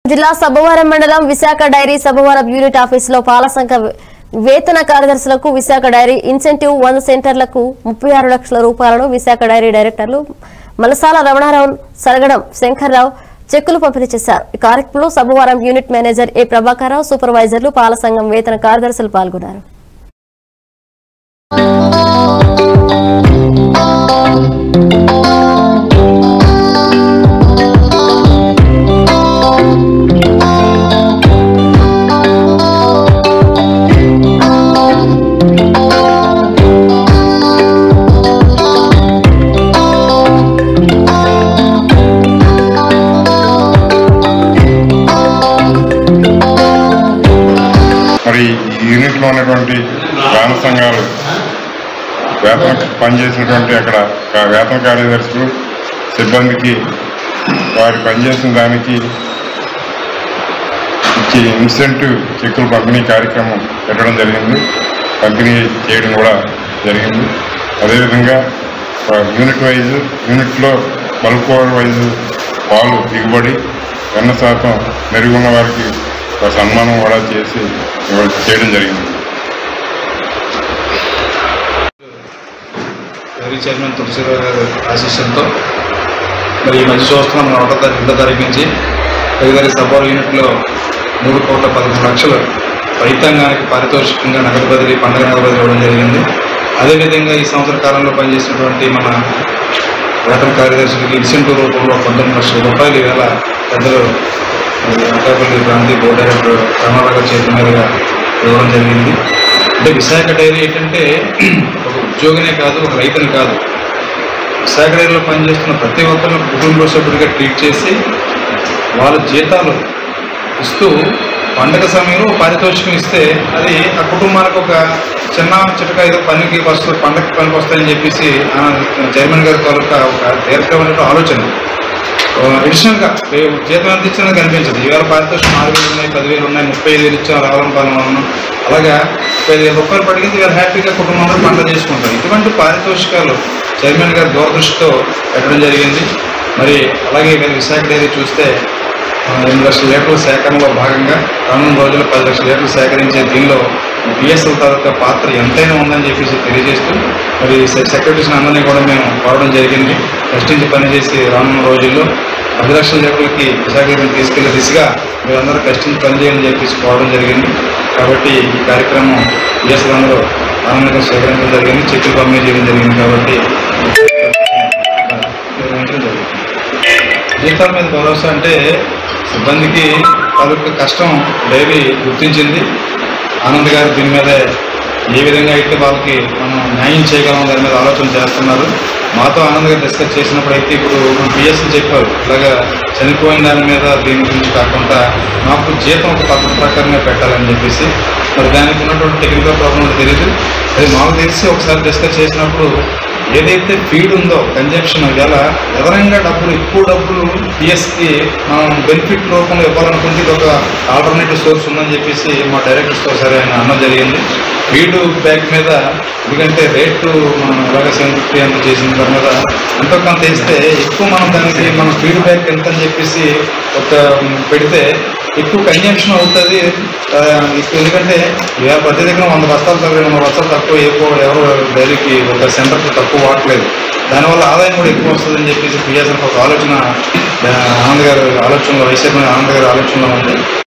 జిల్లా సభవరం మండలం Visakha dairy Sabbavaram unit ఆఫీసులో పాల సంఘ వేతన కార్యదర్శులకు విశాఖ డైరీ ఇన్సెంటివ్ వంద సెంటర్లకు ముప్పై ఆరు లక్షల రూపాయలను విశాఖ డైరీ డైరెక్టర్లు మలసాల రమణారావు సరగడం శంకర్రావు చెక్కులు పంపిణీ చేశారు ఈ కార్యక్రమంలో Sabbavaram unit manager A Prabhakararao సూపర్వైజర్లు పాల సంఘం వేతన కార్యదర్శులు పాల్గొన్నారు మరి ఈ యూనిట్లో ఉన్నటువంటి గ్రామ సంఘాలు వేతన పనిచేసినటువంటి అక్కడ కా- వేతన కార్యదర్శులు సిబ్బందికి వారు పనిచేసిన దానికి ఇచ్చి ఇన్సెంటివ్ చెక్కులు పంపిణీ కార్యక్రమం పెట్టడం జరిగింది పంపిణీ చేయడం కూడా జరిగింది అదేవిధంగా ఆ, యూనిట్ వైజ్ యూనిట్లో బల్క్ వైజ్ పాలు దిగుబడి వెన్న శాతం మెరుగున్న వారికి ఒక సన్మానం కూడా చేసి ఇవ్వ- చేయడం జరిగింది డైరీ చైర్మన్ తులసిరావు గారి ఆశీస్సులతో మరి ఈ మధ్య చూస్తున్నాం మన ఒకటో తారీఖు రెండో తారీఖు నుంచి తదితర సభ్యుల యూనిట్లో మూడు కోట్ల పదకొండు లక్షలు రైతాంగానికి పారితోషికంగా నగదు బదిలీ పండుగ నగదు బదిలీ ఇవ్వడం జరిగింది అదేవిధంగా ఈ సంవత్సర కాలంలో పనిచేసినటువంటి మన వేతన కార్యదర్శులకి ఇన్సెంటివ్ రూపంలో పంతొమ్మిది లక్షల రూపాయలు ఈవేళ పెద్దలు మరి అనకాపల్లి ప్రాంతీ బోర్డు డైరెక్టర్ రమణారావు గారి చేతుల మీదుగా ఇవ్వడం జరిగింది అంటే విశాఖ డైరీ ఏంటంటే ఒక ఉద్యోగినే కాదు ఒక రైతుని కాదు విశాఖ డైరీలో పనిచేస్తున్న ప్రతి ఒక్కరిని కుటుంబ సభ్యుడిగా ట్రీట్ చేసి వాళ్ళ జీతాలు ఇస్తూ పండగ సమయంలో పారితోషికం ఇస్తే అది ఆ కుటుంబానికి ఒక చిన్న చిటక ఏదో పనికి వస్తుంది పండగకి పనికి వస్తాయని చెప్పేసి ఆ చైర్మన్ గారి తాలూకా ఒక దీర్ఘమైన ఆలోచన అడిషనల్గా జీతం ఎంత ఇచ్చినా కనిపించదు ఈవేళ పారితోషికం ఆరు వేలు ఉన్నాయి పదివేలు ఉన్నాయి ముప్పై ఐదు వేలు ఇచ్చాం రావడం పాలన వలన అలాగా ముప్పై ఐదు వేల రూపాయలు పడిగింది వీళ్ళు హ్యాపీగా కుటుంబంలో పంట చేసుకుంటారు ఇటువంటి పారితోషికాలు చైర్మన్ గారి దూరదృష్టితో పెట్టడం జరిగింది మరి అలాగే వీళ్ళ విశాఖ డైరీ చూస్తే ఆ, ఎనిమిది లక్షల లీటర్ల సేకరణలో భాగంగా రానున్న రోజుల్లో పది లక్షల లీటర్లు సేకరించే దీనిలో బిఎస్ఎల్ తాలూకా పాత్ర ఎంతైనా ఉందని చెప్పేసి తెలియజేస్తూ మరి సె- సెక్రటరీస్ అందరినీ కూడా మేము కోరడం జరిగింది కష్టించి పనిచేసి రానున్న రోజుల్లో పది లక్షల లీటర్లకి విశాఖపట్నం తీసుకెళ్లే దిశగా మీరందరూ కష్టించి పనిచేయాలని చెప్పేసి కోరడం జరిగింది కాబట్టి ఈ కార్యక్రమం బిఎస్ఎల్ అందరూ ఆనందంగా స్వీకరించడం జరిగింది చెక్కులు పంపిణీ చేయడం జరిగింది కాబట్టి నిర్వహించడం జరిగింది జీతాల మీద భరోసా అంటే సిబ్బందికి వాళ్ళకి కష్టం డైరీ గుర్తించింది ఆనంద్ గారు దీని మీద ఏ విధంగా అయితే వాళ్ళకి మనం న్యాయం చేయగలం దాని మీద ఆలోచన చేస్తున్నారు మాతో ఆనంద్ గారు డిస్కస్ చేసినప్పుడు అయితే ఇప్పుడు మన పిఎస్ని చెప్పారు ఇలాగా చనిపోయిన దాని మీద దీని గురించి కాకుండా మాకు జీతం ఒక పద్ధతి ప్రకారంగా పెట్టాలని చెప్పేసి మరి దానికి ఉన్నటువంటి టెక్నికల్ ప్రాబ్లం తెలియదు అది మాకు తెలిసి ఒకసారి డిస్కస్ చేసినప్పుడు ఏదైతే ఫీడ్ ఉందో కన్జంప్షన్ ఇవాళ అదనంగా డబ్బులు ఎక్కువ డబ్బులు పిఎస్కి మనం బెనిఫిట్ రూపంలో ఇవ్వాలనుకుంటే ఇది ఒక ఆల్టర్నేటివ్ సోర్స్ ఉందని చెప్పేసి మా డైరెక్టర్స్తో సరే ఆయన అన్న జరిగింది ఫీడ్ బ్యాగ్ మీద ఎందుకంటే రేటు మనం ఇలాగ సెవెన్ ఫిఫ్టీ అంత చేసిన దాని మీద ఎంతో కొంత వేస్తే ఎక్కువ మనం దానికి మనం ఫీడ్ బ్యాక్ ఎంత అని చెప్పేసి ఒక మ్, పెడితే ఎక్కువ కన్జంప్షన్ అవుతుంది ఆ, ఎక్కువ ఎందుకంటే ఇవాళ ప్రతి దగ్గర వంద బస్తాలు తక్కువ వంద బస్తాలు తక్కువ ఎక్కువ ఎవరు డైరీకి ఒక సెంటర్కి తక్కువ వాడట్లేదు దానివల్ల ఆదాయం కూడా ఎక్కువ వస్తుందని చెప్పేసి పిఎస్ఎఫ్ ఒక ఆలోచన ఆ, ఆనంద్ గారు ఆలోచనలో వైసీపీ ఆనంద్ గారి ఆలోచనలో ఉంది